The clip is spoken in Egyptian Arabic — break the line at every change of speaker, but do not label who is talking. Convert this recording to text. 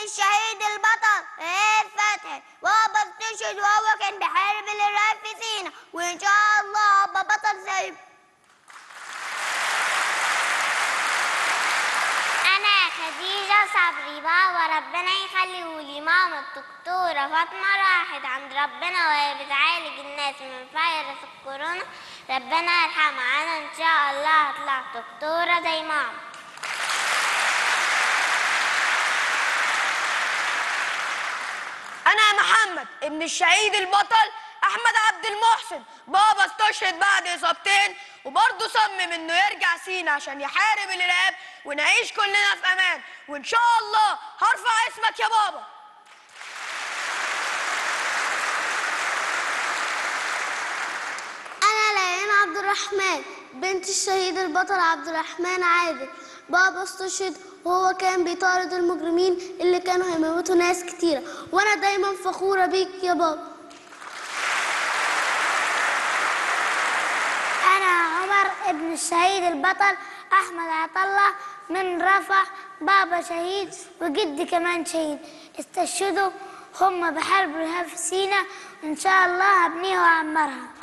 الشهيد البطل ايه فتحي بابا استشهد وهو كان بيحارب الارهاب في سينا وان شاء الله ابقى بطل زيه
أنا خديجة صبري بابا ربنا يخليهولي ماما الدكتورة فاطمة راحت عند ربنا وهي بتعالج الناس من فيروس الكورونا ربنا يرحمها أنا إن شاء الله هطلع دكتورة زي ماما
انا محمد ابن الشهيد البطل احمد عبد المحسن بابا استشهد بعد اصابتين وبرضه صمم انه يرجع سينا عشان يحارب الارهاب ونعيش كلنا في امان وان شاء الله هرفع اسمك يا بابا
أنا ليان عبد الرحمن بنت الشهيد البطل عبد الرحمن عادل بابا استشهد وهو كان بيطارد المجرمين اللي كانوا هيموتوا ناس كتيرة وأنا دايما فخورة بيك يا بابا
أنا عمر ابن الشهيد البطل أحمد عطلة من رفح بابا شهيد وجدي كمان شهيد استشهدوا هم بحرب الإرهاب في سينا إن شاء الله هبنيها وأعمرها